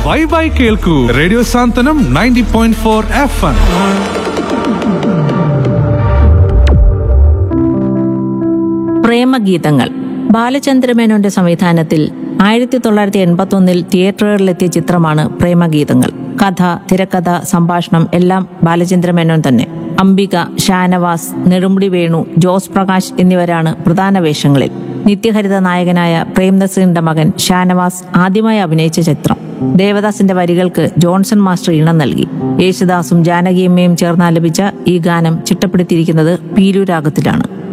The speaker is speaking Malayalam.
വൈബായി കേൾക്കൂ radio Santhwanam ninety point four F M പ്രേമഗീതങ്ങൾ ബാലചന്ദ്രമേനോന്റെ സംവിധാനത്തിൽ ആയിരത്തി തൊള്ളായിരത്തി എൺപത്തി ഒന്നിൽ തിയേറ്ററുകളിലെത്തിയ ചിത്രമാണ് പ്രേമഗീതങ്ങൾ കഥ തിരക്കഥ സംഭാഷണം എല്ലാം ബാലചന്ദ്രമേനോൻ തന്നെ അംബിക ഷാനവാസ് നെടുമുടി വേണു ജോസ് പ്രകാശ് എന്നിവരാണ് പ്രധാന വേഷങ്ങളിൽ നിത്യഹരിത നായകനായ പ്രേംനസീറിന്റെ മകൻ ഷാനവാസ് ആദ്യമായി അഭിനയിച്ച ചിത്രം ദേവദാസിന്റെ വരികൾക്ക് ജോൺസൺ മാസ്റ്റർ ഇണം നൽകി യേശുദാസും ജാനകിയമ്മയും ചേർന്ന് ആലപിച്ച ഈ ഗാനം ചിട്ടപ്പെടുത്തിയിരിക്കുന്നത് പീരു രാഗത്തിലാണ്